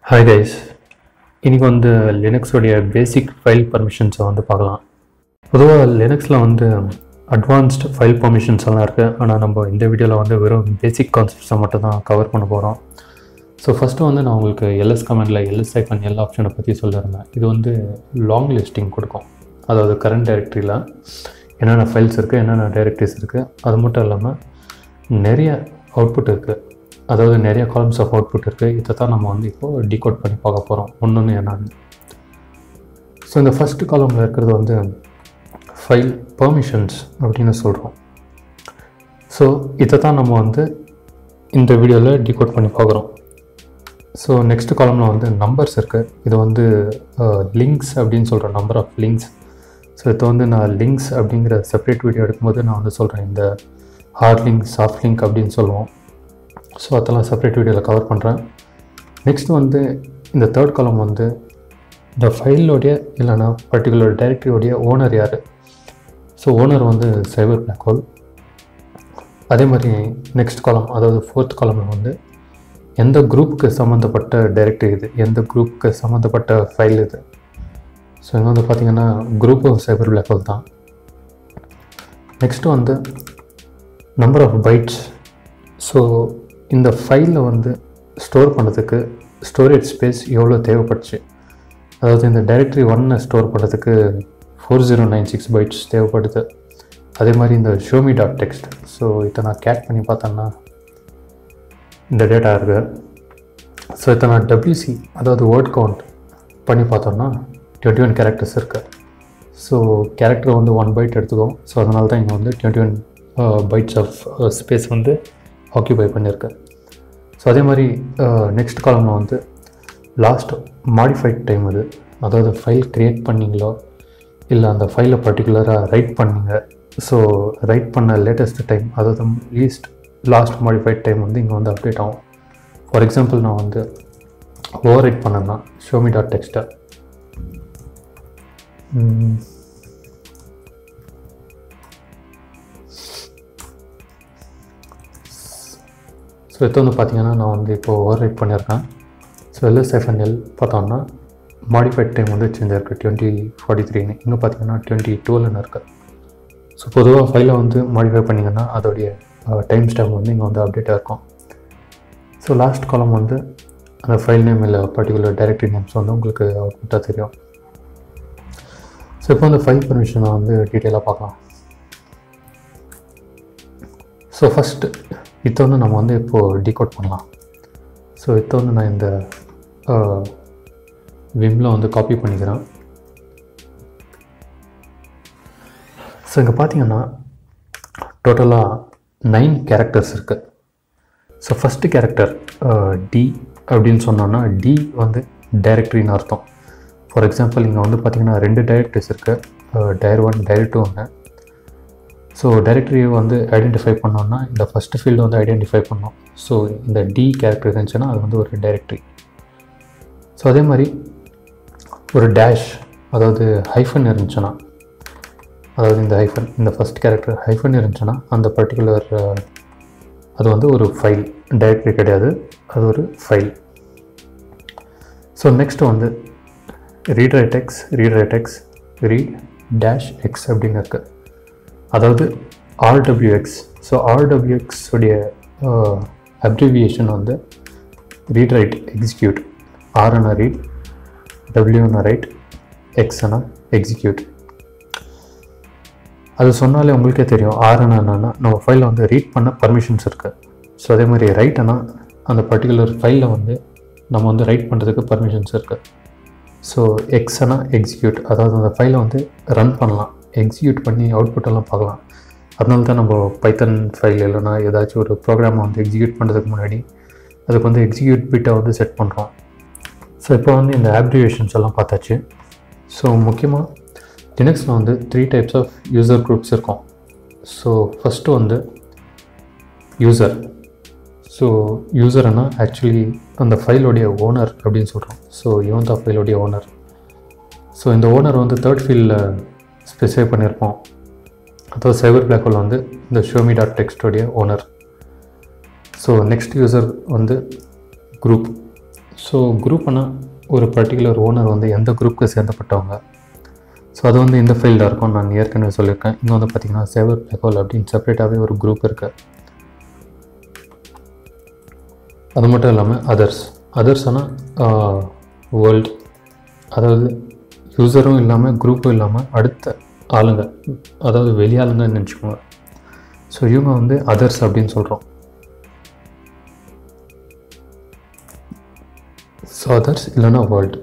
hi guys இன்னைக்கு வந்து லினக்ஸோடைய பேசிக் file பர்மிஷன்ஸை வந்து பார்க்கலாம் பொதுவாக லினக்ஸில் வந்து அட்வான்ஸ்டு ஃபைல் பர்மிஷன்ஸ் எல்லாம் இருக்குது ஆனால் நம்ம இந்த வீடியோவில் வந்து வெறும் பேசிக் கான்செப்ட்ஸை மட்டும் தான் கவர் பண்ண போகிறோம் ஸோ ஃபஸ்ட்டு வந்து நான் உங்களுக்கு எல்எஸ் கமெண்டில் எல்எஸ் ஐக்கன் எல்லா ஆப்ஷனை பற்றி சொல்லியிருந்தேன் இது வந்து லாங் லிஸ்டிங் கொடுக்கும் அதாவது கரண்ட் டைரக்டரியில் என்னென்ன ஃபைல்ஸ் இருக்குது என்னென்ன டைரக்டரிஸ் இருக்குது அது மட்டும் இல்லாமல் நிறைய அவுட்புட் இருக்குது அதாவது நிறைய காலம்ஸ் ஆஃப் அவுட்புட் இருக்குது இதை தான் நம்ம வந்து இப்போது டிகோட் பண்ணி பார்க்க போகிறோம் ஒன்று என்னன்னு ஸோ இந்த ஃபஸ்ட்டு காலமில் இருக்கிறது வந்து ஃபைல் பெர்மிஷன்ஸ் அப்படின்னு சொல்கிறோம் ஸோ இதை தான் நம்ம வந்து இந்த வீடியோவில் டிகோட் பண்ணி பார்க்குறோம் ஸோ நெக்ஸ்ட் காலமில் வந்து நம்பர்ஸ் இருக்குது இது வந்து லிங்க்ஸ் அப்படின்னு சொல்கிற நம்பர் ஆஃப் லிங்க்ஸ் ஸோ இதை வந்து நான் லிங்க்ஸ் அப்படிங்கிற செப்பரேட் வீடியோ எடுக்கும்போது நான் வந்து சொல்கிறேன் இந்த ஹார்ட் லிங்க் சாஃப்ட் லிங்க் அப்படின்னு சொல்லுவோம் ஸோ அதெல்லாம் செப்பரேட் வீடியோவில் கவர் பண்ணுறேன் நெக்ஸ்ட் வந்து இந்த தேர்ட் காலம் வந்து இந்த ஃபைலோடைய இல்லைனா பர்டிகுலர் டைரக்டரியோடைய ஓனர் யார் ஸோ ஓனர் வந்து சைபர் பிளாக் ஹோல் அதே மாதிரி நெக்ஸ்ட் காலம் அதாவது ஃபோர்த் காலமில் வந்து எந்த குரூப்புக்கு சம்மந்தப்பட்ட டைரக்டரி இது எந்த குரூப்புக்கு சம்மந்தப்பட்ட ஃபைல் இது ஸோ இங்கே வந்து பார்த்திங்கன்னா குரூப்பும் சைபர் பிளாக் ஹோல் தான் நெக்ஸ்ட்டு வந்து நம்பர் ஆஃப் பைட்ஸ் ஸோ இந்த ஃபைலில் வந்து ஸ்டோர் பண்ணுறதுக்கு ஸ்டோரேஜ் ஸ்பேஸ் எவ்வளோ தேவைப்பட்டுச்சு அதாவது இந்த டைரக்டரி ஒன்னை ஸ்டோர் பண்ணுறதுக்கு four zero nine six bytes தேவைப்படுது அதே மாதிரி இந்த ஷோமி டாட் டெக்ஸ்ட் ஸோ இதை நான் கேட் பண்ணி பார்த்தேன்னா இந்த டேட்டா இருக்குது ஸோ இதை நான் டபிள்யூசி அதாவது வேர்ட் கவுண்ட் பண்ணி பார்த்தோம்னா டுவெண்ட்டி ஒன் கேரக்டர்ஸ் இருக்குது ஸோ கேரக்டர் வந்து ஒன் பைட் எடுத்துக்கும் ஸோ அதனால தான் இங்கே வந்து twenty one bytes of space வந்து ஆக்கியூபை பண்ணியிருக்கேன் ஸோ அதே மாதிரி நெக்ஸ்ட் காலமில் வந்து லாஸ்ட் மாடிஃபைட் டைம் அது அதாவது ஃபைல் க்ரியேட் பண்ணிங்களோ இல்லை அந்த ஃபைலை பர்டிகுலராக ரைட் பண்ணீங்க ஸோ ரைட் பண்ண லேட்டஸ்ட் டைம் அதாவது லீஸ்ட் லாஸ்ட் மாடிஃபைட் டைம் வந்து இங்கே வந்து அப்டேட் ஆகும் ஃபார் எக்ஸாம்பிள் நான் வந்து ஓவர் ரைட் பண்ணேன்னா ஷோமி டாட் டெக்ஸ்ட்டை ஸோ இது வந்து பார்த்தீங்கன்னா நான் வந்து இப்போது ஓவர் ரைட் பண்ணியிருக்கேன் ஸோ எல்எஸ் எஃப்என்எல் பார்த்தோம்னா மாடிஃபைட் டைம் வந்து சேஞ்ச் இருக்குது டுவெண்ட்டி ஃபார்ட்டி த்ரீன்னு இங்கே பார்த்தீங்கன்னா டுவெண்ட்டி டுவெல்னு இருக்குது ஸோ பொதுவாக ஃபைலை வந்து மாடிஃபை பண்ணிங்கன்னா அதோடைய டைம் ஸ்டாம்ப் வந்து இங்கே வந்து அப்டேட்டாக இருக்கும் ஸோ லாஸ்ட் காலம் வந்து அந்த ஃபைல் நேம் இல்லை பர்டிகுலர் டைரக்டரி நேம்ஸ் வந்து உங்களுக்கு அவுட்புட்டாக தெரியும் ஸோ இப்போ வந்து ஃபைல் பர்மிஷனை வந்து டீட்டெயிலாக பார்க்கலாம் ஸோ ஃபஸ்ட்டு இதை வந்து நம்ம வந்து இப்போது டிகோட் பண்ணலாம் ஸோ இதை வந்து நான் இந்த விம்மில் வந்து காப்பி பண்ணிக்கிறேன் ஸோ இங்கே பார்த்தீங்கன்னா டோட்டலாக நைன் கேரக்டர்ஸ் இருக்குது ஸோ ஃபஸ்ட்டு கேரக்டர் டி அப்படின்னு சொன்னோன்னா டி வந்து டைரக்டரின்னு அர்த்தம் ஃபார் எக்ஸாம்பிள் இங்கே வந்து பார்த்திங்கன்னா ரெண்டு டைரக்டரிஸ் இருக்குது டயர் ஒன் டயர் டூ ஒன்று ஸோ டைரக்டரியை வந்து ஐடென்டிஃபை பண்ணோன்னா இந்த ஃபஸ்ட்டு ஃபீல்டு வந்து ஐடென்டிஃபை பண்ணோம் ஸோ இந்த டி கேரக்டர் இருந்துச்சுன்னா அது வந்து ஒரு டைரக்டரி ஸோ அதே மாதிரி ஒரு டேஷ் அதாவது ஹைஃபன் இருந்துச்சுன்னா அதாவது இந்த ஹைஃபன் இந்த ஃபஸ்ட் கேரக்டர் ஹைஃபன் இருந்துச்சுன்னா அந்த பர்டிகுலர் அது வந்து ஒரு ஃபைல் டைரக்டரி கிடையாது அது ஒரு ஃபைல் ஸோ நெக்ஸ்ட் வந்து read write X read write X read dash X அப்படின்னு இருக்குது அதாவது ஆர்டபிள்யூஎக்ஸ் ஸோ ஆர்டபிள்யூஎக்ஸ் உடைய அப்ரிவியேஷன் வந்து ரீட் ரைட் எக்ஸிக்யூட் ஆர்என ரீட் டபிள்யூன ரைட் எக்ஸ்னா எக்ஸிக்யூட் அது சொன்னாலே உங்களுக்கே தெரியும் ஆர்என என்னன்னா நம்ம ஃபைலில் வந்து ரீட் பண்ண பர்மிஷன்ஸ் இருக்குது ஸோ அதே மாதிரி ரைட்னா அந்த பர்டிகுலர் ஃபைலில் வந்து நம்ம வந்து ரைட் பண்ணுறதுக்கு பர்மிஷன்ஸ் இருக்குது ஸோ எக்ஸ்னா எக்ஸிக்யூட் அதாவது அந்த ஃபைலை வந்து ரன் பண்ணலாம் எக்ஸிக்யூட் பண்ணி அவுட்புட்டெல்லாம் பார்க்கலாம் அதனால தான் நம்ம பைத்தன் ஃபைல் இல்லைனா ஏதாச்சும் ஒரு ப்ரோக்ராமை வந்து எக்ஸிக்யூட் பண்ணுறதுக்கு முன்னாடி அதுக்கு வந்து எக்ஸிக்யூட் பிட்டை வந்து செட் பண்ணுறோம் ஸோ இப்போ வந்து இந்த ஆப்ரிவேஷன்ஸ் எல்லாம் பார்த்தாச்சு ஸோ முக்கியமாக லினக்ஸில் வந்து three types of user groups இருக்கும் ஸோ ஃபஸ்ட்டு வந்து யூசர் ஸோ யூசர்னா ஆக்சுவலி அந்த ஃபைலோடைய ஓனர் அப்படின்னு சொல்கிறோம் ஸோ இவன் தான் ஃபைலோடைய ஓனர் ஸோ இந்த ஓனர் வந்து தேர்ட் ஃபீல்டில் ஸ்பெசிஃபை பண்ணியிருப்போம் அதாவது சைபர் பிளாக் ஹோல் வந்து இந்த ஷோமி டாட் டெக்ஸ்டோடைய ஓனர் ஸோ நெக்ஸ்ட் யூசர் வந்து குரூப் ஸோ குரூப்னா ஒரு பர்டிகுலர் ஓனர் வந்து எந்த குரூப்புக்கு சேர்ந்தப்பட்டவங்க ஸோ அது வந்து இந்த ஃபீல்டாக இருக்கும் நான் ஏற்கனவே சொல்லியிருக்கேன் இங்கே வந்து பார்த்தீங்கன்னா சேவர் பிளாக்ஹோல் அப்படின்னு செப்பரேட்டாகவே ஒரு குரூப் இருக்குது அது மட்டும் இல்லாமல் அதர்ஸ் அதர்ஸ்னால் வேர்ல்டு அதாவது யூசரும் இல்லாமல் குரூப்பும் இல்லாமல் அடுத்த ஆளுங்க அதாவது வெளியாளுங்கன்னு நினச்சிக்கோங்க ஸோ இவங்க வந்து அதர்ஸ் அப்படின்னு சொல்கிறோம் ஸோ அதர்ஸ் இல்லைன்னா வேர்ல்டு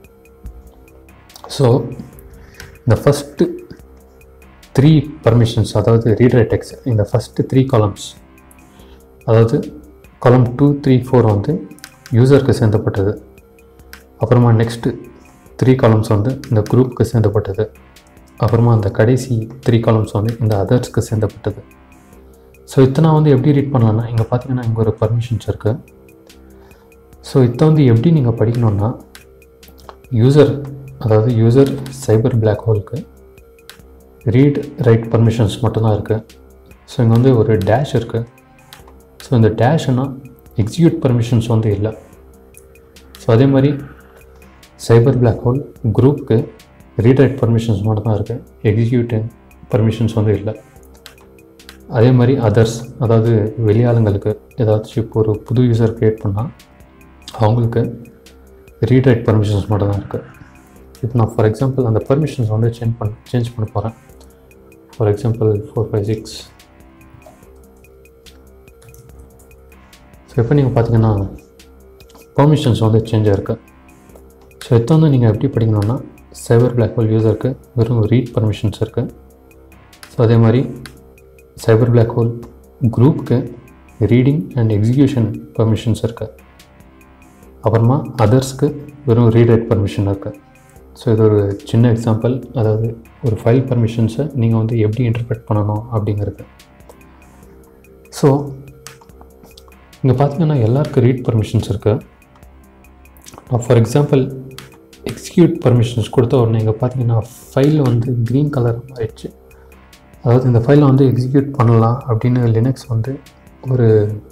ஸோ இந்த ஃபஸ்ட்டு த்ரீ பர்மிஷன்ஸ் அதாவது ரீடர் டெக்ஸ் இந்த ஃபஸ்ட்டு த்ரீ காலம்ஸ் அதாவது காலம் டூ த்ரீ ஃபோர் வந்து யூசருக்கு சேர்ந்தப்பட்டது அப்புறமா நெக்ஸ்ட்டு த்ரீ காலம்ஸ் வந்து இந்த குரூப்புக்கு சேர்ந்தப்பட்டது அப்புறமா அந்த கடைசி த்ரீ காலம்ஸ் வந்து இந்த அதர்ஸ்க்கு சேர்ந்தப்பட்டது ஸோ இத்தனை வந்து எப்படி ரீட் பண்ணலாம்னா இங்கே பார்த்தீங்கன்னா இங்கே ஒரு பர்மிஷன்ஸ் இருக்குது ஸோ இதை வந்து எப்படி நீங்கள் படிக்கணுன்னா யூசர் அதாவது யூசர் சைபர் பிளாக் ஹோலுக்கு ரீட் ரைட் பர்மிஷன்ஸ் மட்டும்தான் இருக்குது ஸோ இங்கே வந்து ஒரு டேஷ் இருக்குது ஸோ இந்த டேஷ்னா எக்ஸிக்யூட் பர்மிஷன்ஸ் வந்து இல்லை ஸோ அதே மாதிரி சைபர் பிளாக் ஹோல் குரூப்புக்கு ரீட் ரைட் பர்மிஷன்ஸ் மட்டும் தான் இருக்குது எக்ஸிக்யூட்டிங் பர்மிஷன்ஸ் வந்து இல்லை அதே மாதிரி அதர்ஸ் அதாவது வெளியாளுங்களுக்கு ஏதாச்சும் இப்போ ஒரு புது யூசர் க்ரியேட் பண்ணால் அவங்களுக்கு ரீட் ரைட் பர்மிஷன்ஸ் மட்டும் தான் இருக்குது இப்போ நான் ஃபார் எக்ஸாம்பிள் அந்த பர்மிஷன்ஸ் வந்து சேஞ்ச் பண்ண சேஞ்ச் பண்ண போகிறேன் for example four five six so இப்போ நீங்கள் பார்த்தீங்கன்னா பர்மிஷன்ஸ் வந்து சேஞ்ச் ஆயிருக்கு ஸோ இப்போ வந்து நீங்கள் எப்படி படிக்கணும்னா சைபர் பிளாக் ஹோல் யூசருக்கு வெறும் ரீட் பர்மிஷன்ஸ் இருக்குது ஸோ அதே மாதிரி சைபர் பிளாக் ஹோல் குரூப்புக்கு ரீடிங் அண்ட் எக்ஸிக்யூஷன் பர்மிஷன்ஸ் இருக்குது அப்புறமா அதர்ஸ்க்கு வெறும் ரீட் ரைட் பர்மிஷன் இருக்குது ஸோ இது ஒரு சின்ன எக்ஸாம்பிள் அதாவது ஒரு ஃபைல் பர்மிஷன்ஸை நீங்கள் வந்து எப்படி இன்டர்பிரட் பண்ணணும் அப்படிங்கிறது ஸோ இங்கே பார்த்தீங்கன்னா எல்லாருக்கும் ரீட் பர்மிஷன்ஸ் இருக்குது நான் ஃபார் எக்ஸாம்பிள் எக்ஸிக்யூட் பர்மிஷன்ஸ் கொடுத்த உடனே இங்கே பார்த்தீங்கன்னா ஃபைல் வந்து க்ரீன் கலர் ஆயிடுச்சு அதாவது இந்த ஃபைலை வந்து எக்ஸிக்யூட் பண்ணலாம் அப்படின்னு லினக்ஸ் வந்து ஒரு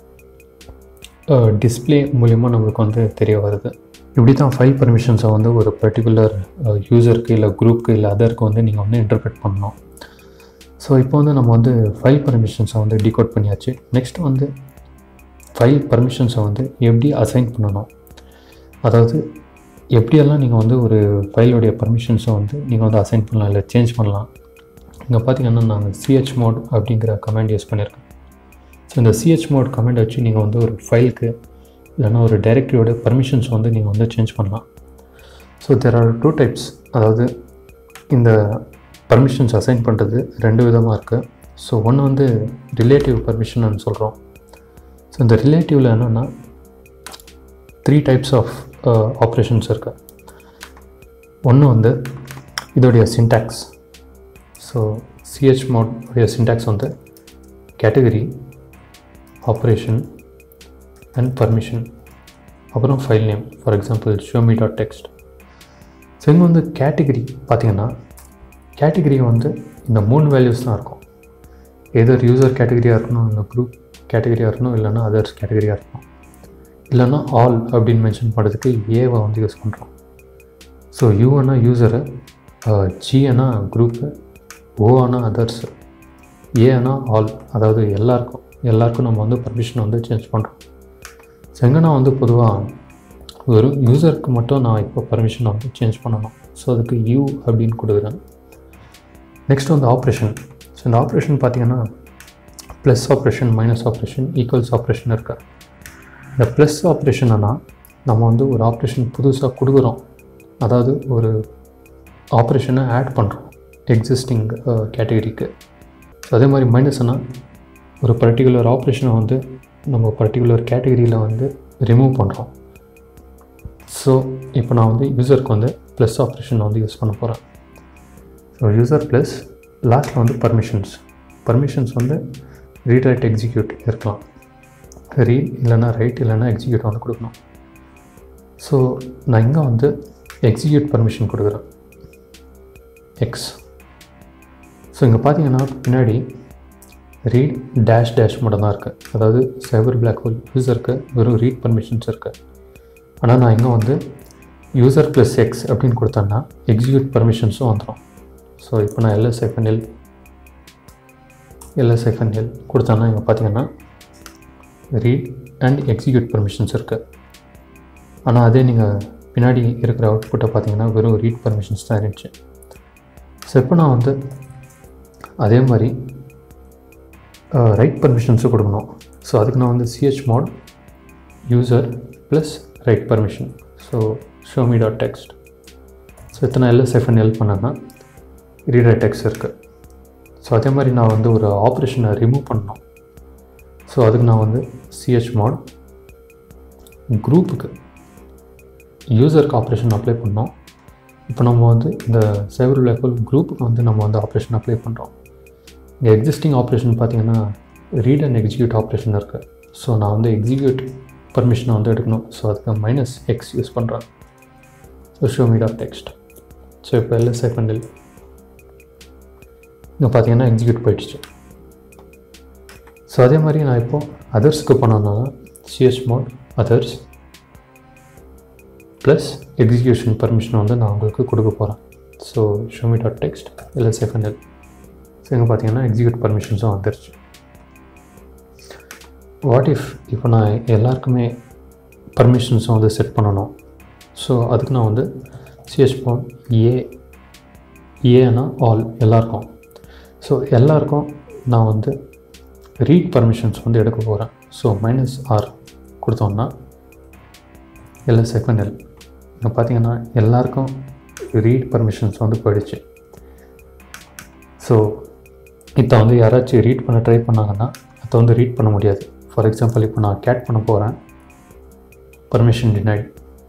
டிஸ்பிளே மூலிமா நம்மளுக்கு வந்து தெரிய வருது இப்படி தான் ஃபைல் பர்மிஷன்ஸை வந்து ஒரு பர்டிகுலர் யூசருக்கு இல்லை குரூப்புக்கு இல்லை அதருக்கு வந்து நீங்கள் வந்து இன்டர்பிரட் பண்ணணும் ஸோ இப்போ வந்து நம்ம வந்து ஃபைல் பர்மிஷன்ஸை வந்து டிகோட் பண்ணியாச்சு நெக்ஸ்ட் வந்து ஃபைல் பர்மிஷன்ஸை வந்து எப்படி அசைன் பண்ணணும் அதாவது எப்படியெல்லாம் நீங்கள் வந்து ஒரு ஃபைலோடைய பர்மிஷன்ஸை வந்து நீங்கள் வந்து அசைன் பண்ணலாம் இல்லை சேஞ்ச் பண்ணலாம் இங்கே பார்த்தீங்கன்னா நான் சிஹெச் மோட் அப்படிங்கிற கமெண்ட் யூஸ் பண்ணியிருக்கேன் ஸோ இந்த சிஹெச் மோட் கமெண்ட் வச்சு நீங்கள் வந்து ஒரு ஃபைலுக்கு இல்லைன்னா ஒரு டைரக்டரியோட பர்மிஷன்ஸ் வந்து நீங்கள் வந்து சேஞ்ச் பண்ணலாம் so there are two types அதாவது இந்த பர்மிஷன்ஸ் அசைன் பண்ணுறது ரெண்டு விதமாக இருக்குது ஸோ ஒன்று வந்து ரிலேட்டிவ் பர்மிஷன் சொல்கிறோம் ஸோ இந்த ரிலேட்டிவில் என்னென்னா த்ரீ டைப்ஸ் ஆஃப் ஆப்ரேஷன்ஸ் இருக்குது ஒன்று வந்து இதோடைய சின்டாக்ஸ் ஸோ சிஹெச் மோடைய சின்டாக்ஸ் வந்து கேட்டகரி ஆப்ரேஷன் அண்ட் பர்மிஷன் அப்புறம் file name for example show me dot text so இங்கே வந்து கேட்டகரி பார்த்தீங்கன்னா கேட்டகரி வந்து இந்த மூணு வேல்யூஸ் தான் இருக்கும் எதர் யூசர் கேட்டகரியாக இருக்கணும் இந்த குரூப் கேட்டகரியாக இருக்கணும் இல்லைன்னா அதர்ஸ் கேட்டகரியாக இருக்கணும் இல்லைன்னா ஆல் அப்படின்னு மென்ஷன் பண்ணுறதுக்கு ஏவை வந்து யூஸ் பண்ணுறோம் ஸோ யூனா யூசரு ஜினா குரூப்பு ஓனா அதர்ஸு ஏனா ஆல் அதாவது எல்லாருக்கும் எல்லாருக்கும் நம்ம வந்து பர்மிஷன் வந்து சேஞ்ச் பண்ணுறோம் ஸோ எங்கே நான் வந்து பொதுவாக ஒரு யூசருக்கு மட்டும் நான் இப்போ பர்மிஷனை வந்து சேஞ்ச் பண்ணணும் ஸோ அதுக்கு யூ அப்படின்னு கொடுக்குறேன் நெக்ஸ்ட் வந்து ஆப்ரேஷன் ஸோ இந்த ஆப்ரேஷன் பார்த்தீங்கன்னா plus operation minus operation equals operation இருக்கு இந்த ப்ளஸ் ஆப்ரேஷன்னா நம்ம வந்து ஒரு ஆப்ரேஷன் புதுசாக கொடுக்குறோம் அதாவது ஒரு ஆப்ரேஷனை ஆட் பண்ணுறோம் எக்ஸிஸ்டிங் கேட்டகரிக்கு ஸோ அதே மாதிரி மைனஸ்னால் ஒரு பர்டிகுலர் ஆப்ரேஷனை வந்து நம்ம பர்டிகுலர் கேட்டகரியில் வந்து ரிமூவ் பண்ணுறோம் ஸோ இப்போ நான் வந்து யூசருக்கு வந்து ப்ளஸ் ஆப்ரேஷன் வந்து யூஸ் பண்ண போகிறேன் ஸோ யூசர் ப்ளஸ் லாஸ்ட்டில் வந்து பர்மிஷன்ஸ் பர்மிஷன்ஸ் வந்து ரீட் ரைட் எக்ஸிக்யூட் இருக்கலாம் ரீட் இல்லைன்னா ரைட் இல்லைன்னா எக்ஸிக்யூட் வந்து கொடுக்கணும் ஸோ நான் இங்கே வந்து எக்ஸிக்யூட் பர்மிஷன் கொடுக்குறேன் எக்ஸ் ஸோ இங்கே பார்த்தீங்கன்னா பின்னாடி ரீட் டேஷ் டேஷ் மட்டும் தான் இருக்குது அதாவது சைபர் பிளாக் ஹோல் யூஸருக்கு வெறும் ரீட் பர்மிஷன்ஸ் இருக்குது ஆனால் நான் இங்கே வந்து யூசர் ப்ளஸ் எக்ஸ் அப்படின்னு கொடுத்தேன்னா எக்ஸிக்யூட் பர்மிஷன்ஸும் வந்துடும் ஸோ இப்போ நான் எல்எஸ்எஃப்என்எல் எல்எஸ்எஃப்என்எல் கொடுத்தேன்னா இங்கே பார்த்தீங்கன்னா ரீட் அண்ட் எக்ஸிக்யூட் பர்மிஷன்ஸ் இருக்குது ஆனால் அதே நீங்கள் பின்னாடி இருக்கிற அவுட்புட்டை பார்த்தீங்கன்னா வெறும் ரீட் பர்மிஷன்ஸ் தான் இருந்துச்சு ஸோ இப்போ நான் வந்து அதே மாதிரி ரைட் பர்மிஷன்ஸும் கொடுக்கணும் ஸோ அதுக்கு நான் வந்து CH mod user plus write permission so show me dot text so இத்தனை எல்எஸ்எஃப்என் ஹெல்ப் பண்ணேன்னா ரீடர் டெக்ஸ்ட் இருக்குது ஸோ அதே மாதிரி நான் வந்து ஒரு ஆப்ரேஷனை ரிமூவ் பண்ணணும் ஸோ அதுக்கு நான் வந்து சிஹெச் மாட் குரூப்புக்கு யூசருக்கு ஆப்ரேஷன் அப்ளை பண்ணோம் இப்போ நம்ம வந்து இந்த சைபர் பிளாக்ஹோல் குரூப்புக்கு வந்து நம்ம வந்து ஆப்ரேஷன் அப்ளை பண்ணுறோம் இங்கே எக்ஸிஸ்டிங் ஆப்ரேஷன் பார்த்தீங்கன்னா ரீட் அண்ட் எக்ஸிக்யூட் ஆப்ரேஷன் இருக்குது ஸோ நான் வந்து எக்ஸிக்யூட் பர்மிஷனை வந்து எடுக்கணும் ஸோ அதுக்கு மைனஸ் எக்ஸ் யூஸ் பண்ணுறேன் so show meet of text so இப்போ எல்எஸ்ஐ பண்டில் இங்கே பார்த்தீங்கன்னா எக்ஸிக்யூட் போயிடுச்சு ஸோ அதே மாதிரி நான் இப்போது அதர்ஸ்க்கு போனோன்னா CS mod others plus execution permission வந்து நான் உங்களுக்கு கொடுக்க போகிறேன் so show me dot text LSFNL so இங்கே பார்த்தீங்கன்னா எக்ஸிக்யூட் பர்மிஷன்ஸும் வந்துருச்சு வாட் இஃப் இப்போ நான் எல்லாருக்குமே பர்மிஷன்ஸும் வந்து செட் பண்ணணும் ஸோ அதுக்கு நான் வந்து சிஎஸ் மோட் ஏ ஏன்னா ஆல் எல்லாருக்கும் ஸோ எல்லாருக்கும் நான் வந்து ரீட் பர்மிஷன்ஸ் வந்து எடுக்க போகிறேன் ஸோ மைனஸ் ஆர் கொடுத்தோம்னா எல்எஸ்எஃப்என்எல் இங்கே பார்த்தீங்கன்னா எல்லாருக்கும் ரீட் பர்மிஷன்ஸ் வந்து போயிடுச்சு ஸோ இதை வந்து யாராச்சும் ரீட் பண்ண ட்ரை பண்ணாங்கன்னா அதை வந்து ரீட் பண்ண முடியாது ஃபார் எக்ஸாம்பிள் இப்போ நான் கேட் பண்ண போகிறேன் பர்மிஷன் டினைட்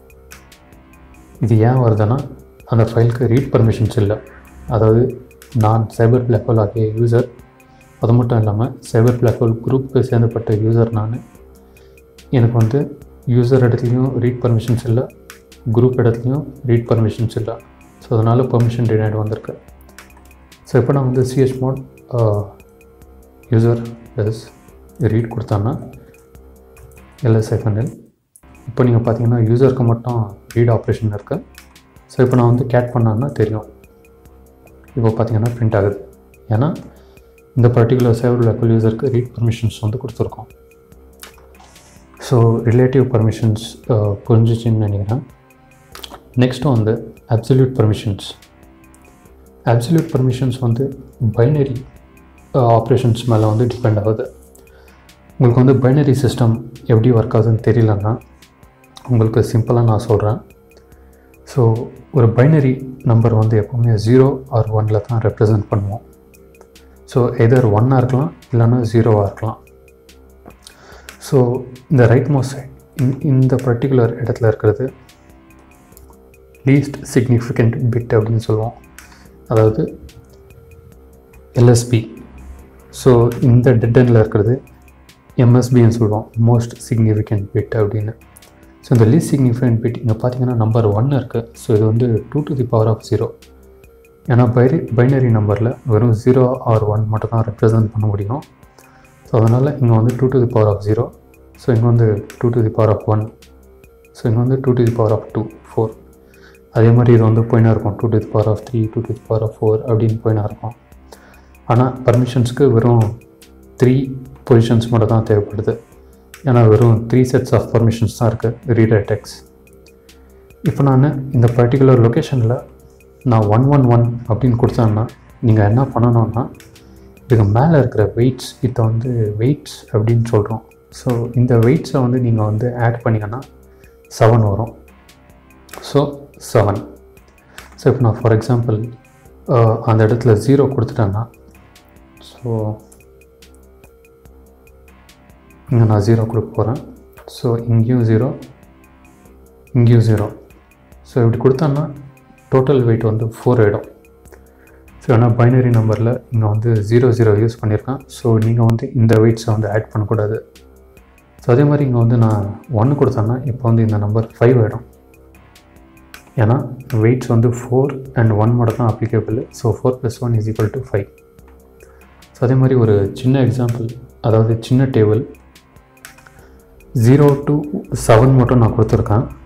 இது ஏன் வருதுன்னா அந்த ஃபைலுக்கு ரீட் பர்மிஷன்ஸ் இல்லை அதாவது நான் சைபர் பிளாக் ஹோல் ஆகிய யூசர் அது மட்டும் இல்லாமல் சைபர் பிளாக் ஹோல் குரூப்புக்கு சேர்ந்தப்பட்ட யூசர் நான் எனக்கு வந்து யூசர் இடத்துலையும் ரீட் பர்மிஷன்ஸ் இல்லை குரூப் இடத்துலையும் ரீட் பர்மிஷன்ஸ் இல்லை ஸோ அதனால் பர்மிஷன் டினைட் வந்திருக்கு ஸோ இப்போ நான் வந்து CH mod user S read கொடுத்தான்னா எல்எஸ்எஃப்என்எல் இப்போ நீங்கள் பார்த்தீங்கன்னா யூசருக்கு மட்டும் ரீட் ஆப்ரேஷன் இருக்குது ஸோ இப்போ நான் வந்து கேட் பண்ணான்னா தெரியும் இப்போ பார்த்தீங்கன்னா பிரிண்ட் ஆகுது ஏன்னா இந்த பர்டிகுலர் சைபர் லெக்கல் யூசருக்கு ரீட் பர்மிஷன்ஸ் வந்து கொடுத்துருக்கோம் ஸோ ரிலேட்டிவ் பர்மிஷன்ஸ் புரிஞ்சிச்சின்னு நினைக்கிறேன் நெக்ஸ்ட்டு வந்து அப்சல்யூட் பர்மிஷன்ஸ் அப்சல்யூட் பர்மிஷன்ஸ் வந்து பைனரி ஆப்ரேஷன்ஸ் மேலே வந்து டிபெண்ட் ஆகுது உங்களுக்கு வந்து பைனரி சிஸ்டம் எப்படி ஒர்க் ஆகுதுன்னு தெரியலன்னா உங்களுக்கு சிம்பிளாக நான் சொல்கிறேன் ஸோ ஒரு பைனரி நம்பர் வந்து எப்போவுமே ஜீரோ ஆர் ஒனில் தான் ரெப்ரசன்ட் பண்ணுவோம் ஸோ எதர் ஒன்னாக இருக்கலாம் இல்லைன்னா ஜீரோவாக இருக்கலாம் ஸோ இந்த ரைட் மோஸ்ட் சைட் இந்த பர்டிகுலர் இடத்துல இருக்கிறது லீஸ்ட் சிக்னிஃபிகண்ட் பிட் அப்படின்னு சொல்லுவோம் அதாவது எல்எஸ்பி ஸோ இந்த டெட்டனில் இருக்கிறது எம்எஸ்பின்னு சொல்லுவோம் மோஸ்ட் சிக்னிஃபிகண்ட் பிட் அப்படின்னு ஸோ இந்த லீஸ்ட் சிக்னிஃபிகண்ட் பிட் இங்கே பார்த்தீங்கன்னா நம்பர் ஒன் இருக்குது ஸோ இது வந்து two to the power of zero ஏன்னா பைரி பைனரி நம்பரில் வெறும் ஜீரோ ஆர் ஒன் மட்டும் தான் ரெப்ரசன்ட் பண்ண முடியும் ஸோ அதனால் இங்கே வந்து two to the power of zero so இங்கே வந்து two to the power of one so இங்கே வந்து two to the power of two four அதே மாதிரி இது வந்து போயினா இருக்கும் two to the power of three two to the power of four அப்படின்னு போயினா இருக்கும் ஆனால் பர்மிஷன்ஸ்க்கு வெறும் த்ரீ பொசிஷன்ஸ் மட்டும் தான் தேவைப்படுது ஏன்னா வெறும் த்ரீ செட்ஸ் ஆஃப் பர்மிஷன்ஸ் தான் இருக்குது ரீடர் டெக்ஸ் இப்போ நான் இந்த பர்டிகுலர் லொக்கேஷனில் நான் ஒன் ஒன் ஒன் அப்படின்னு கொடுத்தேன்னா நீங்கள் என்ன பண்ணணும்னா இதுக்கு மேலே இருக்கிற வெயிட்ஸ் இதை வந்து வெயிட்ஸ் அப்படின்னு சொல்கிறோம் ஸோ இந்த வெயிட்ஸை வந்து நீங்கள் வந்து ஆட் பண்ணிங்கன்னா செவன் வரும் ஸோ செவன் ஸோ இப்போ நான் ஃபார் எக்ஸாம்பிள் அந்த இடத்துல ஜீரோ கொடுத்துட்டேன்னா ஸோ இங்கே நான் ஜீரோ கொடுக்க போகிறேன் ஸோ இங்கேயும் ஜீரோ இங்கேயும் ஜீரோ ஸோ இப்படி கொடுத்தோன்னா டோட்டல் வெயிட் வந்து ஃபோர் ஆகிடும் ஸோ ஆனால் பைனரி நம்பரில் இங்கே வந்து ஜீரோ ஜீரோ யூஸ் பண்ணியிருக்கேன் ஸோ நீங்கள் வந்து இந்த வெயிட்ஸை வந்து ஆட் பண்ணக்கூடாது ஸோ அதே மாதிரி இங்கே வந்து நான் ஒன்று கொடுத்தேன்னா இப்போ வந்து இந்த நம்பர் ஃபைவ் ஆகிடும் ஏன்னா வெயிட்ஸ் வந்து ஃபோர் அண்ட் ஒன் மட்டும் தான் applicable so four plus one is equal to five so அதே மாதிரி ஒரு சின்ன எக்ஸாம்பிள் அதாவது சின்ன டேபிள் ஜீரோ டு செவன் மட்டும் நான் கொடுத்துருக்கேன்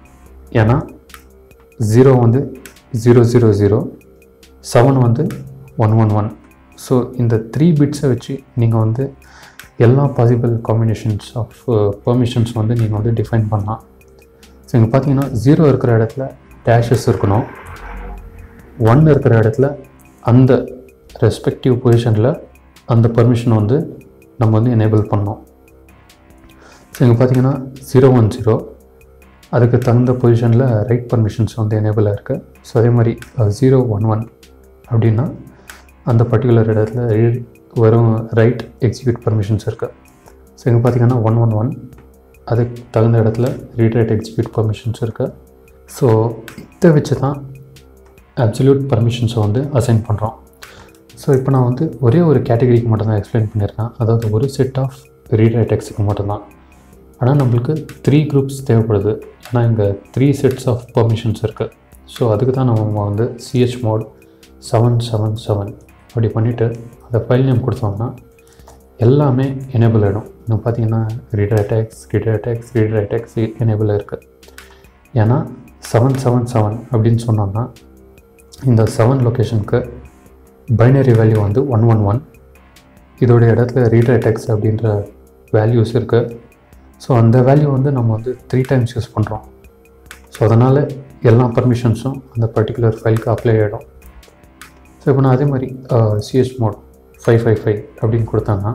ஏன்னா ஜீரோ வந்து ஜீரோ ஜீரோ ஜீரோ செவன் வந்து ஒன் ஒன் ஒன் ஸோ இந்த த்ரீ பிட்ஸை வச்சு நீங்கள் வந்து எல்லா பாசிபிள் காம்பினேஷன்ஸ் ஆஃப் பெர்மிஷன்ஸ் வந்து நீங்கள் வந்து டிஃபைன் பண்ணலாம் ஸோ இங்கே பார்த்தீங்கன்னா ஜீரோ இருக்கிற இடத்துல டேஷஸ் இருக்கணும் ஒன் இருக்கிற இடத்துல அந்த ரெஸ்பெக்டிவ் பொசிஷனில் அந்த பர்மிஷன் வந்து நம்ம வந்து எனேபிள் பண்ணோம் ஸோ இங்கே பார்த்தீங்கன்னா ஜீரோ ஒன் ஜீரோ அதுக்கு தகுந்த பொசிஷனில் ரைட் பர்மிஷன்ஸ் வந்து எனேபிளாக இருக்குது ஸோ அதே மாதிரி ஜீரோ ஒன் ஒன் அப்படின்னா அந்த பர்டிகுலர் இடத்துல re- வெறும் ரைட் எக்ஸிக்யூட் பர்மிஷன்ஸ் இருக்குது ஸோ இங்கே பார்த்தீங்கன்னா ஒன் ஒன் ஒன் அதுக்கு தகுந்த இடத்துல ரீட் ரைட் எக்ஸிக்யூட் பர்மிஷன்ஸ் இருக்குது ஸோ இதை வச்சு தான் அப்சல்யூட் பர்மிஷன்ஸை வந்து அசைன் பண்ணுறோம் ஸோ இப்போ நான் வந்து ஒரே ஒரு கேட்டகரிக்கு மட்டும்தான் எக்ஸ்பிளைன் பண்ணியிருக்கேன் அதாவது ஒரு செட் ஆஃப் ரீட் ரைட் எக்ஸுக்கு மட்டும்தான் ஆனால் நம்மளுக்கு த்ரீ குரூப்ஸ் தேவைப்படுது ஏன்னா இங்கே த்ரீ செட்ஸ் ஆஃப் பர்மிஷன்ஸ் இருக்குது ஸோ அதுக்கு தான் நம்ம வந்து CH chmod seven seven seven அப்படி பண்ணிவிட்டு அந்த ஃபைல் நேம் கொடுத்தோம்னா எல்லாமே எனேபிள் ஆகிடும் இன்னும் பார்த்தீங்கன்னா reader attacks reader attacks reader attacks enable இருக்குது ஏன்னா செவன் செவன் செவன் அப்படின்னு சொன்னோம்னா இந்த செவன் லொக்கேஷனுக்கு பைனரி வேல்யூ வந்து ஒன் ஒன் ஒன் இதோடைய இடத்துல ரீடர் அட்டாக்ஸ் அப்படின்ற வேல்யூஸ் இருக்குது ஸோ அந்த வேல்யூ வந்து நம்ம வந்து த்ரீ டைம்ஸ் யூஸ் பண்ணுறோம் ஸோ அதனால் எல்லா பர்மிஷன்ஸும் அந்த பர்டிகுலர் ஃபைலுக்கு அப்ளை ஆகிடும் ஸோ இப்போ நான் அதே மாதிரி chmod five five five அப்படின்னு கொடுத்தாங்கன்னா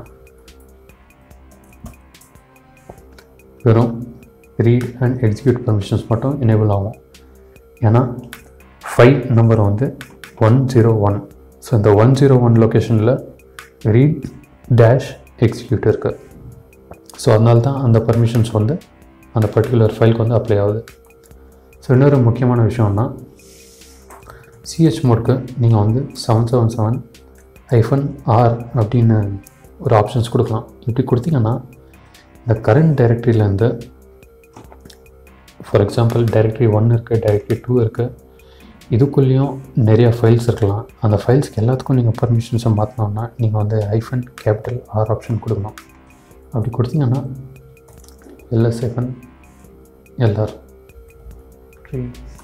வெறும் ரீட் அண்ட் எக்ஸிக்யூட் பர்மிஷன்ஸ் மட்டும் எனேபிள் ஆகும் ஏன்னா ஃபைவ் நம்பர் வந்து ஒன் ஜீரோ ஒன் ஸோ இந்த ஒன் ஜீரோ ஒன் லொக்கேஷனில் ரீட் டேஷ் எக்ஸிக்யூட் இருக்குது ஸோ அதனால தான் அந்த பர்மிஷன்ஸ் வந்து அந்த பர்டிகுலர் ஃபைலுக்கு வந்து அப்ளை ஆகுது ஸோ இன்னொரு முக்கியமான விஷயம்னா சிஹெச் மோட்க்கு நீங்கள் வந்து seven seven seven hyphen R அப்படின்னு ஒரு ஆப்ஷன்ஸ் கொடுக்கலாம் இப்படி கொடுத்தீங்கன்னா இந்த கரண்ட் டைரக்டரியிலேருந்து ஃபார் எக்ஸாம்பிள் டைரக்டரி ஒன் இருக்குது டைரக்டரி டூ இருக்குது இதுக்குள்ளேயும் நிறைய ஃபைல்ஸ் இருக்கலாம் அந்த ஃபைல்ஸ்க்கு எல்லாத்துக்கும் நீங்கள் பர்மிஷன்ஸை மாற்றினோம்னா நீங்கள் வந்து ஐஃபன் கேபிட்டல் ஆர் ஆப்ஷன் கொடுக்கணும் அப்படி கொடுத்தீங்கன்னா எல்எஸ் ஐஃபன் எல்ஆர் ட்ரீ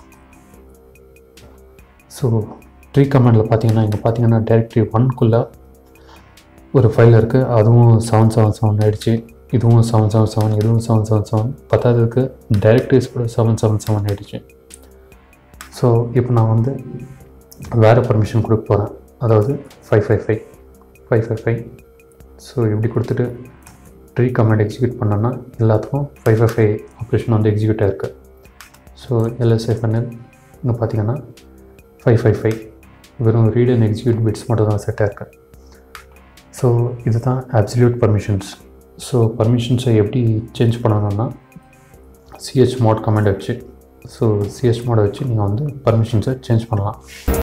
ஸோ ட்ரீ கமெண்டில் பார்த்தீங்கன்னா இங்கே பார்த்தீங்கன்னா டைரக்டரி ஒன்குள்ளே ஒரு ஃபைல் இருக்குது அதுவும் செவன் செவன் செவன் ஆயிடுச்சு இதுவும் செவன் செவன் செவன் இதுவும் செவன் செவன் செவன் பத்தாவதுக்கு டைரக்டரிஸ் கூட செவன் செவன் செவன் ஆயிடுச்சு ஸோ இப்போ நான் வந்து வேறு பர்மிஷன் கொடுக்க போகிறேன் அதாவது five five five five five five so இப்படி கொடுத்துட்டு ட்ரீ கமெண்ட் எக்ஸிக்யூட் பண்ணோன்னா எல்லாத்துக்கும் ஃபைவ் ஃபைவ் ஃபைவ் ஆப்ரேஷன் வந்து எக்ஸிக்யூட் ஆயிருக்கு ஸோ எல்எஸ்எஃப்என்எல் இங்கே பார்த்தீங்கன்னா ஃபைவ் ஃபைவ் ஃபைவ் வெறும் ரீட் அண்ட் எக்ஸிக்யூட் பிட்ஸ் மட்டும் தான் செட்டாக இருக்கு ஸோ இதுதான் அப்சல்யூட் பர்மிஷன்ஸ் ஸோ பர்மிஷன்ஸை எப்படி சேஞ்ச் பண்ணணும்னா சிஹெச் மோட் கமெண்ட் வச்சு ஸோ சிஹெச் மோடை வச்சு நீங்கள் வந்து பர்மிஷன்ஸை சேஞ்ச் பண்ணலாம்